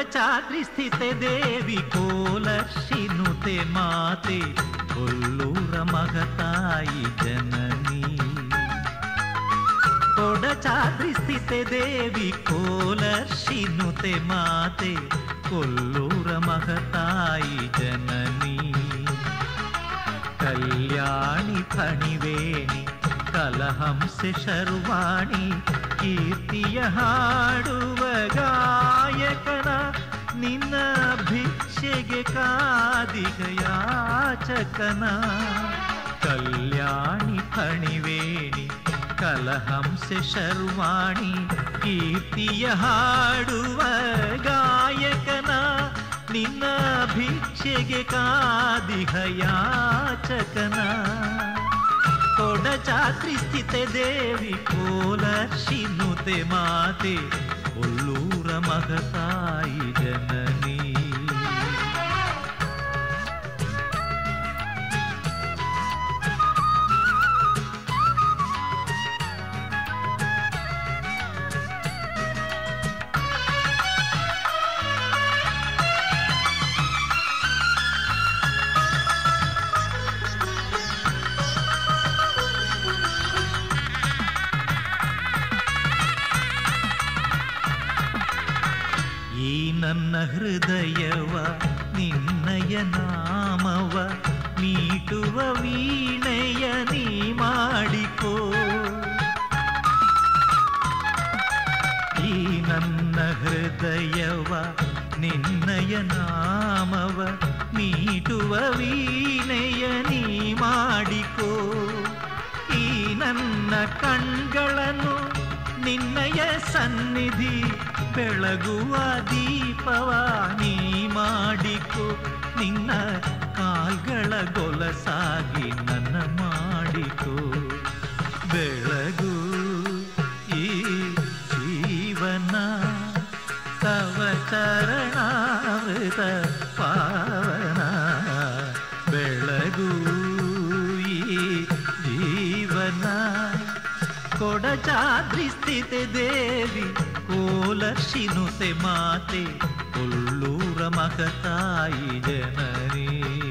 ಕೊಡಚಾದ್ರಿ ಸ್ಥಿತೆ ದೇವಿ ಕೋಲರ್ಷಿನುತೆ ಮಾತೆ ಕೊಲ್ಲೂರ ಮಗತಾಯಿ ಜನನಿ ಕೊಡಚಾದ್ರಿ ಸ್ಥಿತೆ ದೇವಿ ಕೋಲರ್ಷಿನುತೆ ಮಾತೆ ಕೊಲ್ಲೂರ ಮಗತಾಯಿ ಜನನಿ ಕಲ್ಯಾಣಿ ಫಣಿವೇಣಿ ಕಲಹಂಸೆ ಶರ್ವಾಣಿ ಕೀರ್ತಿಯ ಹಾಡುವ ಗಾಯಕನ ನಿನ್ನ ಭಿಕ್ಷೆಗೆ ಕಾದಿಗ ಯಾಚಕನ ಕಲ್ಯಾಣಿ ಫಣಿವೇಣಿ ಕಲಹಂಸೆ ಶರ್ವಾಣಿ ಕೀರ್ತಿಯ ಹಾಡುವ ಗಾಯಕನ ನಿನ್ನ ಭಿಕ್ಷೆಗೆ ಕಾದಿಹ ಯಾಚಕನ ಕೊಡಚಾತ್ರಿ ಸ್ಥಿತೆ ದೇವಿ ಕೋಲರ್ಷಿನುತೆ ಮಾತೆ ಕೊಲ್ಲೂರ ಮಗತಾಯಿ ಜನನಿ ಈ ನನ್ನ ಹೃದಯವ ನಿನ್ನಯ ನಾಮವ ಮೀಟುವ ವೀಣೆಯ ನೀ ಮಾಡಿಕೋ ಈ ನನ್ನ ಹೃದಯವ ನಿನ್ನಯ ನಾಮವ ಮೀಟುವ ವೀಣೆಯ ನೀ ಮಾಡಿಕೋ ಈ ನನ್ನ ಕಣ್ಗಳನ್ನು ನಿನ್ನಯ ಸನ್ನಿಧಿ ಬೆಳಗುವ ದೀಪವ ನೀ ಮಾಡಿಕೋ ನಿನ್ನ ಕಾಲ್ಗಳ ಗೊಲಸಾಗಿ ನನ್ನ ಮಾಡಿಕೋ ಬೆಳಗು ಈ ಜೀವನ ತವ ಚರಣಾಮೃತ ಪಾವನ ಬೆಳಗು ಈ ಜೀವನ ಕೊಡಚಾದ್ರಿ ಸ್ಥಿತೆ ದೇವಿ ಕೋಲರ್ಷಿನುತೆ ಮಾತೆ ಕೊಲ್ಲೂರ ಮಗತಾಯಿ ಜನನಿ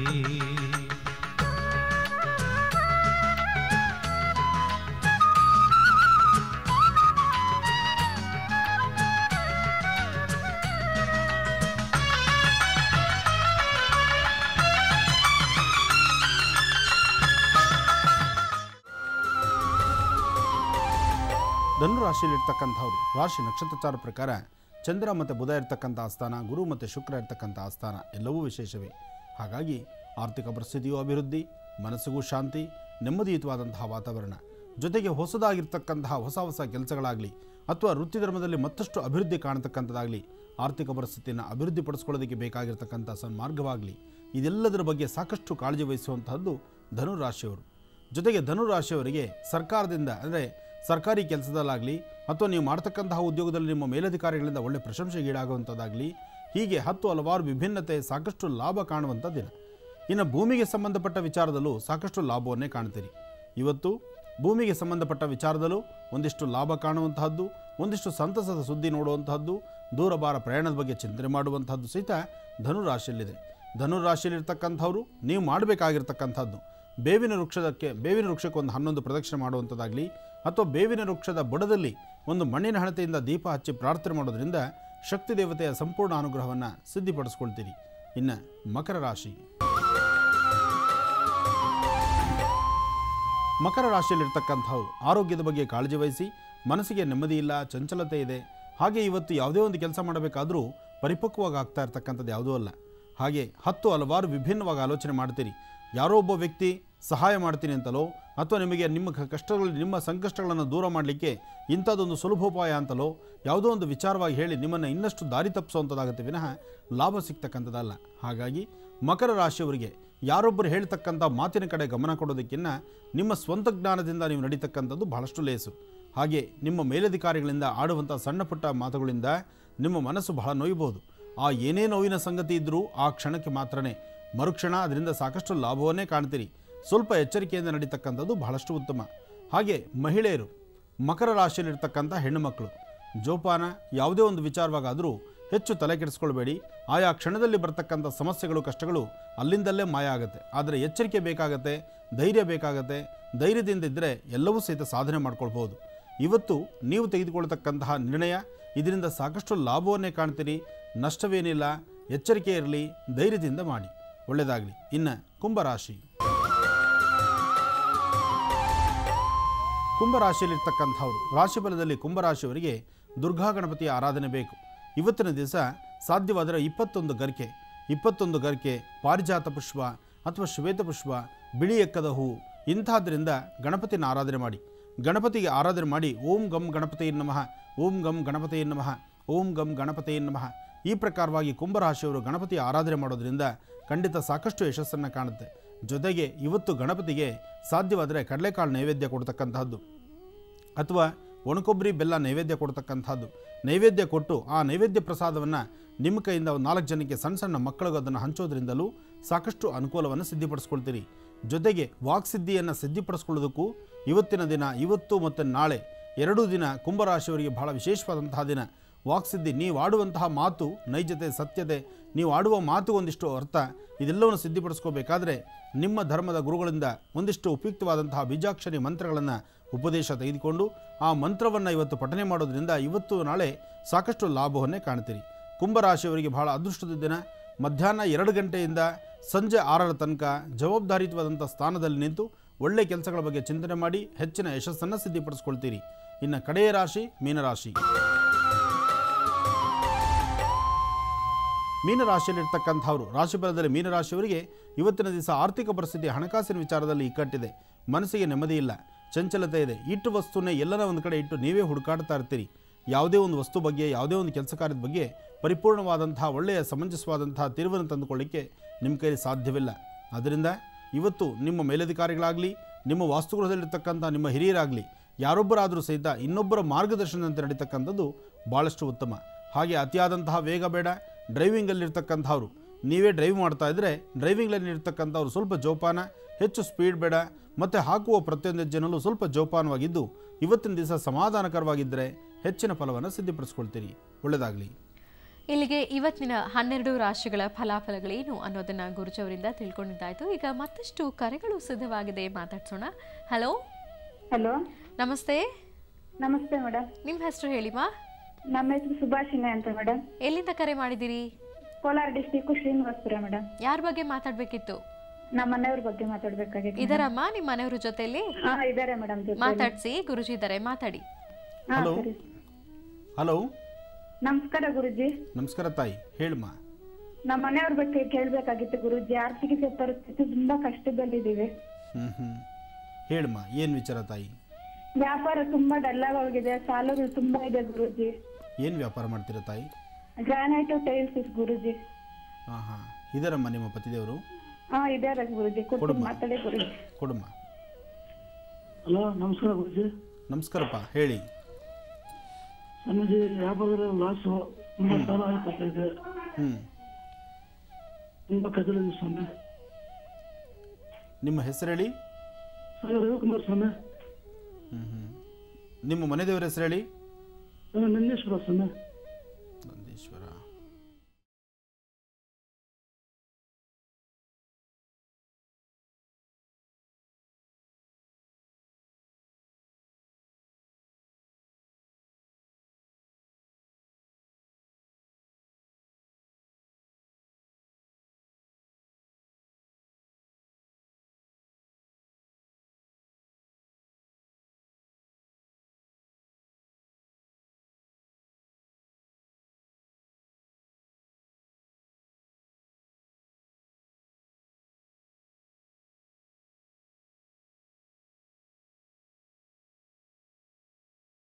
ಧನು ರಾಶಿಯಲ್ಲಿರ್ತಕ್ಕಂಥವ್ರು ರಾಶಿ ನಕ್ಷತ್ರಚಾರ ಪ್ರಕಾರ ಚಂದ್ರ ಮತ್ತು ಬುಧ ಇರ್ತಕ್ಕಂಥ ಆಸ್ಥಾನ ಗುರು ಮತ್ತು ಶುಕ್ರ ಇರ್ತಕ್ಕಂಥ ಆಸ್ಥಾನ ಎಲ್ಲವೂ ವಿಶೇಷವೇ ಹಾಗಾಗಿ ಆರ್ಥಿಕ ಪರಿಸ್ಥಿತಿಯು ಅಭಿವೃದ್ಧಿ ಮನಸ್ಸಿಗೂ ಶಾಂತಿ ನೆಮ್ಮದಿಯುತವಾದಂತಹ ವಾತಾವರಣ ಜೊತೆಗೆ ಹೊಸದಾಗಿರ್ತಕ್ಕಂತಹ ಹೊಸ ಹೊಸ ಕೆಲಸಗಳಾಗಲಿ ಅಥವಾ ವೃತ್ತಿ ಧರ್ಮದಲ್ಲಿ ಮತ್ತಷ್ಟು ಅಭಿವೃದ್ಧಿ ಕಾಣತಕ್ಕಂಥದ್ದಾಗಲಿ ಆರ್ಥಿಕ ಪರಿಸ್ಥಿತಿಯನ್ನು ಅಭಿವೃದ್ಧಿಪಡಿಸ್ಕೊಳ್ಳೋದಕ್ಕೆ ಬೇಕಾಗಿರ್ತಕ್ಕಂಥ ಸನ್ಮಾರ್ಗವಾಗಲಿ ಇದೆಲ್ಲದರ ಬಗ್ಗೆ ಸಾಕಷ್ಟು ಕಾಳಜಿ ವಹಿಸುವಂತಹದ್ದು ಧನು ರಾಶಿಯವರು ಜೊತೆಗೆ ಧನು ರಾಶಿಯವರಿಗೆ ಸರ್ಕಾರದಿಂದ ಅಂದರೆ ಸರ್ಕಾರಿ ಕೆಲಸದಲ್ಲಾಗಲಿ ಅಥವಾ ನೀವು ಮಾಡ್ತಕ್ಕಂತಹ ಉದ್ಯೋಗದಲ್ಲಿ ನಿಮ್ಮ ಮೇಲಧಿಕಾರಿಗಳಿಂದ ಒಳ್ಳೆ ಪ್ರಶಂಸೆಗೀಡಾಗುವಂಥದ್ದಾಗಲಿ ಹೀಗೆ ಹತ್ತು ಹಲವಾರು ವಿಭಿನ್ನತೆ ಸಾಕಷ್ಟು ಲಾಭ ಕಾಣುವಂಥ ದಿನ ಇನ್ನು ಭೂಮಿಗೆ ಸಂಬಂಧಪಟ್ಟ ವಿಚಾರದಲ್ಲೂ ಸಾಕಷ್ಟು ಲಾಭವನ್ನೇ ಕಾಣ್ತೀರಿ ಇವತ್ತು ಭೂಮಿಗೆ ಸಂಬಂಧಪಟ್ಟ ವಿಚಾರದಲ್ಲೂ ಒಂದಿಷ್ಟು ಲಾಭ ಕಾಣುವಂತಹದ್ದು ಒಂದಿಷ್ಟು ಸಂತಸದ ಸುದ್ದಿ ನೋಡುವಂತಹದ್ದು ದೂರಬಾರ ಪ್ರಯಾಣದ ಬಗ್ಗೆ ಚಿಂತನೆ ಮಾಡುವಂತಹದ್ದು ಸಹಿತ ಧನು ರಾಶಿಯಲ್ಲಿದೆ ಧನು ರಾಶಿಯಲ್ಲಿರ್ತಕ್ಕಂಥವ್ರು ನೀವು ಮಾಡಬೇಕಾಗಿರ್ತಕ್ಕಂಥದ್ದು ಬೇವಿನ ವೃಕ್ಷದಕ್ಕೆ ಬೇವಿನ ವೃಕ್ಷಕ್ಕೆ ಒಂದು ಹನ್ನೊಂದು ಪ್ರದಕ್ಷಿಣೆ ಮಾಡುವಂಥದ್ದಾಗಲಿ ಅಥವಾ ಬೇವಿನ ವೃಕ್ಷದ ಬುಡದಲ್ಲಿ ಒಂದು ಮಣ್ಣಿನ ಹಣತೆಯಿಂದ ದೀಪ ಹಚ್ಚಿ ಪ್ರಾರ್ಥನೆ ಮಾಡೋದ್ರಿಂದ ಶಕ್ತಿ ದೇವತೆಯ ಸಂಪೂರ್ಣ ಅನುಗ್ರಹವನ್ನು ಸಿದ್ಧಿಪಡಿಸ್ಕೊಳ್ತೀರಿ ಇನ್ನು ಮಕರ ರಾಶಿ ಮಕರ ರಾಶಿಯಲ್ಲಿರ್ತಕ್ಕಂಥವ್ರು ಆರೋಗ್ಯದ ಬಗ್ಗೆ ಕಾಳಜಿ ವಹಿಸಿ ಮನಸ್ಸಿಗೆ ನೆಮ್ಮದಿ ಇಲ್ಲ ಚಂಚಲತೆ ಇದೆ ಹಾಗೆ ಇವತ್ತು ಯಾವುದೇ ಒಂದು ಕೆಲಸ ಮಾಡಬೇಕಾದರೂ ಪರಿಪಕ್ವವಾಗಿ ಆಗ್ತಾ ಇರ್ತಕ್ಕಂಥದ್ದು ಯಾವುದೂ ಅಲ್ಲ ಹಾಗೆ ಹತ್ತು ಹಲವಾರು ವಿಭಿನ್ನವಾಗಿ ಆಲೋಚನೆ ಮಾಡ್ತೀರಿ ಯಾರೋ ಒಬ್ಬ ವ್ಯಕ್ತಿ ಸಹಾಯ ಮಾಡ್ತೀನಿ ಅಂತಲೋ ಅಥವಾ ನಿಮಗೆ ನಿಮ್ಮ ಕ- ಕಷ್ಟಗಳು ನಿಮ್ಮ ಸಂಕಷ್ಟಗಳನ್ನು ದೂರ ಮಾಡಲಿಕ್ಕೆ ಇಂಥದ್ದೊಂದು ಸುಲಭೋಪಾಯ ಅಂತಲೋ ಯಾವುದೋ ಒಂದು ವಿಚಾರವಾಗಿ ಹೇಳಿ ನಿಮ್ಮನ್ನು ಇನ್ನಷ್ಟು ದಾರಿ ತಪ್ಪಿಸುವಂಥದ್ದಾಗುತ್ತೆ ವಿನಃ ಲಾಭ ಸಿಗ್ತಕ್ಕಂಥದ್ದಲ್ಲ ಹಾಗಾಗಿ ಮಕರ ರಾಶಿಯವರಿಗೆ ಯಾರೊಬ್ಬರು ಹೇಳ್ತಕ್ಕಂಥ ಮಾತಿನ ಕಡೆ ಗಮನ ಕೊಡೋದಕ್ಕಿಂತ ನಿಮ್ಮ ಸ್ವಂತ ಜ್ಞಾನದಿಂದ ನೀವು ನಡೀತಕ್ಕಂಥದ್ದು ಬಹಳಷ್ಟು ಲೇಸು ಹಾಗೆ ನಿಮ್ಮ ಮೇಲಧಿಕಾರಿಗಳಿಂದ ಆಡುವಂಥ ಸಣ್ಣ ಪುಟ್ಟ ಮಾತುಗಳಿಂದ ನಿಮ್ಮ ಮನಸ್ಸು ಬಹಳ ನೋಯ್ಬೋದು ಆ ಏನೇ ನೋವಿನ ಸಂಗತಿ ಇದ್ದರೂ ಆ ಕ್ಷಣಕ್ಕೆ ಮಾತ್ರನೇ ಮರುಕ್ಷಣ ಅದರಿಂದ ಸಾಕಷ್ಟು ಲಾಭವನ್ನೇ ಕಾಣ್ತೀರಿ ಸ್ವಲ್ಪ ಎಚ್ಚರಿಕೆಯಿಂದ ನಡೀತಕ್ಕಂಥದ್ದು ಬಹಳಷ್ಟು ಉತ್ತಮ ಹಾಗೆ ಮಹಿಳೆಯರು ಮಕರ ರಾಶಿಯಲ್ಲಿರ್ತಕ್ಕಂಥ ಹೆಣ್ಣು ಮಕ್ಕಳು ಜೋಪಾನ ಯಾವುದೇ ಒಂದು ವಿಚಾರವಾಗಾದರೂ ಹೆಚ್ಚು ತಲೆ ಕೆಡಿಸ್ಕೊಳ್ಬೇಡಿ ಆಯಾ ಕ್ಷಣದಲ್ಲಿ ಬರ್ತಕ್ಕಂಥ ಸಮಸ್ಯೆಗಳು ಕಷ್ಟಗಳು ಅಲ್ಲಿಂದಲ್ಲೇ ಮಾಯ ಆಗುತ್ತೆ ಆದರೆ ಎಚ್ಚರಿಕೆ ಬೇಕಾಗತ್ತೆ ಧೈರ್ಯ ಬೇಕಾಗತ್ತೆ ಧೈರ್ಯದಿಂದ ಇದ್ದರೆ ಎಲ್ಲವೂ ಸಹಿತ ಸಾಧನೆ ಮಾಡ್ಕೊಳ್ಬೋದು ಇವತ್ತು ನೀವು ತೆಗೆದುಕೊಳ್ತಕ್ಕಂತಹ ನಿರ್ಣಯ ಇದರಿಂದ ಸಾಕಷ್ಟು ಲಾಭವನ್ನೇ ಕಾಣ್ತೀರಿ ನಷ್ಟವೇನಿಲ್ಲ ಎಚ್ಚರಿಕೆ ಇರಲಿ ಧೈರ್ಯದಿಂದ ಮಾಡಿ ಒಳ್ಳೆಯದಾಗಲಿ ಇನ್ನು ಕುಂಭರಾಶಿ ಕುಂಭರಾಶಿಯಲ್ಲಿರ್ತಕ್ಕಂಥವ್ರು ರಾಶಿಫಲದಲ್ಲಿ ಕುಂಭರಾಶಿಯವರಿಗೆ ದುರ್ಗಾ ಗಣಪತಿಯ ಆರಾಧನೆ ಬೇಕು ಇವತ್ತಿನ ದಿವಸ ಸಾಧ್ಯವಾದರೆ ಇಪ್ಪತ್ತೊಂದು ಗರಿಕೆ ಇಪ್ಪತ್ತೊಂದು ಗರಿಕೆ ಪಾರಿಜಾತ ಪುಷ್ಪ ಅಥವಾ ಶ್ವೇತ ಪುಷ್ಪ ಬಿಳಿ ಎಕ್ಕದ ಹೂವು ಇಂತಹದ್ರಿಂದ ಗಣಪತಿನ ಆರಾಧನೆ ಮಾಡಿ ಗಣಪತಿಗೆ ಆರಾಧನೆ ಮಾಡಿ ಓಂ ಗಂ ಗಣಪತಿಯ ನಮಃ ಓಂ ಗಂ ಗಣಪತಿಯ ನಮಃ ಓಂ ಗಂ ಗಣಪತಿಯ ನಮಃ ಈ ಪ್ರಕಾರವಾಗಿ ಕುಂಭರಾಶಿಯವರು ಗಣಪತಿಯ ಆರಾಧನೆ ಮಾಡೋದ್ರಿಂದ ಖಂಡಿತ ಸಾಕಷ್ಟು ಯಶಸ್ಸನ್ನು ಕಾಣುತ್ತೆ ಜೊತೆಗೆ ಇವತ್ತು ಗಣಪತಿಗೆ ಸಾಧ್ಯವಾದರೆ ಕಡಲೆಕಾಳು ನೈವೇದ್ಯ ಕೊಡ್ತಕ್ಕಂತಹದ್ದು ಅಥವಾ ಒಣಕೊಬ್ಬರಿ ಬೆಲ್ಲ ನೈವೇದ್ಯ ಕೊಡ್ತಕ್ಕಂಥದ್ದು ನೈವೇದ್ಯ ಕೊಟ್ಟು ಆ ನೈವೇದ್ಯ ಪ್ರಸಾದವನ್ನು ನಿಮ್ಮ ಕೈಯಿಂದ ಒಂದು ನಾಲ್ಕು ಜನಕ್ಕೆ ಸಣ್ಣ ಸಣ್ಣ ಮಕ್ಕಳಿಗೆ ಅದನ್ನು ಹಂಚೋದ್ರಿಂದಲೂ ಸಾಕಷ್ಟು ಅನುಕೂಲವನ್ನು ಸಿದ್ಧಿಪಡಿಸ್ಕೊಳ್ತೀರಿ ಜೊತೆಗೆ ವಾಕ್ಸಿದ್ಧಿಯನ್ನು ಸಿದ್ಧಿಪಡಿಸ್ಕೊಳ್ಳೋದಕ್ಕೂ ಇವತ್ತಿನ ದಿನ ಇವತ್ತು ಮತ್ತು ನಾಳೆ ಎರಡೂ ದಿನ ಕುಂಭರಾಶಿಯವರಿಗೆ ಬಹಳ ವಿಶೇಷವಾದಂತಹ ದಿನ ವಾಕ್ಸಿದ್ಧಿ ನೀವು ಆಡುವಂತಹ ಮಾತು ನೈಜತೆ ಸತ್ಯತೆ ನೀವು ಆಡುವ ಮಾತು ಒಂದಿಷ್ಟು ಅರ್ಥ ಇದೆಲ್ಲವನ್ನು ಸಿದ್ಧಿಪಡಿಸ್ಕೋಬೇಕಾದ್ರೆ ನಿಮ್ಮ ಧರ್ಮದ ಗುರುಗಳಿಂದ ಒಂದಿಷ್ಟು ಉಪಯುಕ್ತವಾದಂತಹ ಬೀಜಾಕ್ಷರಿ ಮಂತ್ರಗಳನ್ನು ಉಪದೇಶ ತೆಗೆದುಕೊಂಡು ಆ ಮಂತ್ರವನ್ನು ಇವತ್ತು ಪಠನೆ ಮಾಡೋದ್ರಿಂದ ಇವತ್ತು ನಾಳೆ ಸಾಕಷ್ಟು ಲಾಭವನ್ನೇ ಕಾಣ್ತೀರಿ ಕುಂಭರಾಶಿಯವರಿಗೆ ಬಹಳ ಅದೃಷ್ಟದ ದಿನ ಮಧ್ಯಾಹ್ನ ಎರಡು ಗಂಟೆಯಿಂದ ಸಂಜೆ ಆರರ ತನಕ ಜವಾಬ್ದಾರಿಯುತವಾದಂಥ ಸ್ಥಾನದಲ್ಲಿ ನಿಂತು ಒಳ್ಳೆಯ ಕೆಲಸಗಳ ಬಗ್ಗೆ ಚಿಂತನೆ ಮಾಡಿ ಹೆಚ್ಚಿನ ಯಶಸ್ಸನ್ನು ಸಿದ್ಧಿಪಡಿಸ್ಕೊಳ್ತೀರಿ ಇನ್ನು ಕಡೆಯ ರಾಶಿ ಮೀನರಾಶಿ ಮೀನರಾಶಿಯಲ್ಲಿರ್ತಕ್ಕಂಥವ್ರು ರಾಶಿಫಲದಲ್ಲಿ ಮೀನರಾಶಿಯವರಿಗೆ ಇವತ್ತಿನ ದಿವಸ ಆರ್ಥಿಕ ಪರಿಸ್ಥಿತಿ ಹಣಕಾಸಿನ ವಿಚಾರದಲ್ಲಿ ಇಕ್ಕಟ್ಟಿದೆ ಮನಸ್ಸಿಗೆ ನೆಮ್ಮದಿ ಇಲ್ಲ ಚಂಚಲತೆ ಇದೆ ಇಟ್ಟು ವಸ್ತುನೇ ಎಲ್ಲರ ಒಂದು ಕಡೆ ಇಟ್ಟು ನೀವೇ ಹುಡುಕಾಡ್ತಾ ಇರ್ತೀರಿ ಯಾವುದೇ ಒಂದು ವಸ್ತು ಬಗ್ಗೆ ಯಾವುದೇ ಒಂದು ಕೆಲಸ ಕಾರ್ಯದ ಬಗ್ಗೆ ಪರಿಪೂರ್ಣವಾದಂತಹ ಒಳ್ಳೆಯ ಸಮಂಜಸವಾದಂತಹ ತಿರುವನ್ನು ತಂದುಕೊಳ್ಳಿಕ್ಕೆ ನಿಮ್ಮ ಕೈಲಿ ಸಾಧ್ಯವಿಲ್ಲ ಆದ್ದರಿಂದ ಇವತ್ತು ನಿಮ್ಮ ಮೇಲಧಿಕಾರಿಗಳಾಗಲಿ ನಿಮ್ಮ ವಾಸ್ತುಗೃಹದಲ್ಲಿರ್ತಕ್ಕಂಥ ನಿಮ್ಮ ಹಿರಿಯರಾಗಲಿ ಯಾರೊಬ್ಬರಾದರೂ ಸಹಿತ ಇನ್ನೊಬ್ಬರ ಮಾರ್ಗದರ್ಶನದಂತೆ ನಡೀತಕ್ಕಂಥದ್ದು ಭಾಳಷ್ಟು ಉತ್ತಮ ಹಾಗೆ ಅತಿಯಾದಂತಹ ವೇಗ ಬೇಡ ಡ್ರೈವಿಂಗಲ್ಲಿರ್ತಕ್ಕಂಥವ್ರು ನೀವೇ ಡ್ರೈವ್ ಮಾಡ್ತಾ ಇದ್ದರೆ ಡ್ರೈವಿಂಗ್ನಲ್ಲಿ ಇರ್ತಕ್ಕಂಥವ್ರು ಸ್ವಲ್ಪ ಜೋಪಾನ ಹೆಚ್ಚು ಸ್ಪೀಡ್ ಬೇಡ ಮತ್ತು ಹಾಕುವ ಪ್ರತಿಯೊಂದು ಹೆಜ್ಜೆನಲ್ಲೂ ಸ್ವಲ್ಪ ಜೋಪಾನವಾಗಿದ್ದು ಇವತ್ತಿನ ದಿವಸ ಸಮಾಧಾನಕರವಾಗಿದ್ದರೆ ಹೆಚ್ಚಿನ ಫಲವನ್ನು ಸಿದ್ಧಪಡಿಸ್ಕೊಳ್ತೀರಿ ಒಳ್ಳೆಯದಾಗಲಿ ಇಲ್ಲಿಗೆ ಇವತ್ತಿನ ಹನ್ನೆರಡು ರಾಶಿಗಳ ಫಲಾಫಲಗಳೇನು ಅನ್ನೋದನ್ನ ಗುರುಜವರಿಂದ ತಿಳ್ಕೊಂಡಿದ್ದಾಯ್ತು ಈಗ ಮತ್ತಷ್ಟು ಕರೆಗಳು ಸಿದ್ಧವಾಗಿದೆ ಮಾತಾಡ್ಸೋಣ ಹಲೋ ಹಲೋ ನಮಸ್ತೆ ನಮಸ್ತೆ ಮೇಡಮ್ ನಿಮ್ಮ ಹೆಸರು ಹೇಳಿಮಾ ನಮ್ಮ ಹೆಸರು ಸುಭಾಷಿನಿ ಅಂತ ಮೇಡಮ್ ಎಲ್ಲಿಂದ ಕರೆ ಮಾಡಿದ್ದೀರಿ ಕೋಲಾರ ಡಿಸ್ಟಿಕ್ ಶ್ರೀನಿವಾಸಪುರ ಮೇಡಮ್ ಯಾರ ಬಗ್ಗೆ ಮಾತಾಡ್ಬೇಕಿತ್ತು ನಮ್ಮ ಮನೆಯವ್ರ ಬಗ್ಗೆ ಮಾತಾಡ್ಬೇಕಾಗಿತ್ತು ಇದರಮ್ಮ ನಿಮ್ಮ ಮನೆಯವ್ರ ಜೊತೆಲಿ ಹಾ ಇದಾರೆ ಮೇಡಮ್ ಜೊತೆ ಮಾತಾಡ್ಸಿ ಗುರುಜಿ ಇದ್ದಾರೆ ಮಾತಾಡಿ ಹಾ ಹಲೋ ಸರಿ ಹಲೋ ನಮಸ್ಕಾರ ಗುರುಜಿ ನಮಸ್ಕಾರ ತಾಯಿ ಹೇಳಮ್ಮ ನಮ್ಮ ಮನೆಯವ್ರ ಬಗ್ಗೆ ಕೇಳ್ಬೇಕಾಗಿತ್ತು ಗುರುಜಿ ಆರ್ಥಿಕ ಪರಿಸ್ಥಿತಿ ತುಂಬಾ ಕಷ್ಟದಲ್ಲಿದ್ದೀವಿ ಹ್ಞೂ ಹ್ಞೂ ಹೇಳಮ್ಮ ಏನು ವಿಚಾರ ತಾಯಿ ವ್ಯಾಪಾರ ತುಂಬಾ ಡಲ್ ಆಗೋಗಿದೆ ಸಾಲಗಳು ತುಂಬಾ ಇದೆ ಗುರುಜಿ ಏನು ವ್ಯಾಪಾರ ಮಾಡ್ತೀರಾ ತಾಯಿ ಗ್ರಾನೈಟ್ ಟೈಲ್ಸ್ ಗುರುಜಿ ಹಾಂ ಹಾಂ ಇದಾರಮ್ಮ ನಿಮ್ಮ ಪತಿದೇವರು ಹಾ ಇದಾರೆ ಗುರುಜಿ ಕೂತ್ಕೊಂಡು ಕೊಡಮ್ಮ. ಮಾತಾಡಿ ಗುರುಜಿ ಕೊಡಮ್ಮ ಹಲೋ ನಮಸ್ಕಾರ ಗುರುಜಿ ನಮಸ್ಕಾರಪ್ಪ ಹೇಳಿ ಸ್ವಾಮೀಜಿ ವ್ಯಾಪಾರದಲ್ಲಿ ಲಾಸು ತುಂಬ ಸಾಲ ಆಗ್ತದೆ ಹ್ಞೂ ತುಂಬ ಕದಲಿದೆ ಸ್ವಾಮಿ ನಿಮ್ಮ ಹೆಸರು ಹೇಳಿ ಸರ್ ರವಿಕುಮಾರ್ ಸ್ವಾಮಿ ಹ್ಞೂ ಹ್ಞೂ ನಿಮ್ಮ ಮನೆ ದೇವರ ಹೆಸರು ಹೇಳಿ ಸ್ವಾಮಿ ನಂದೀಶ್ವರ ಸ್ವಾಮಿ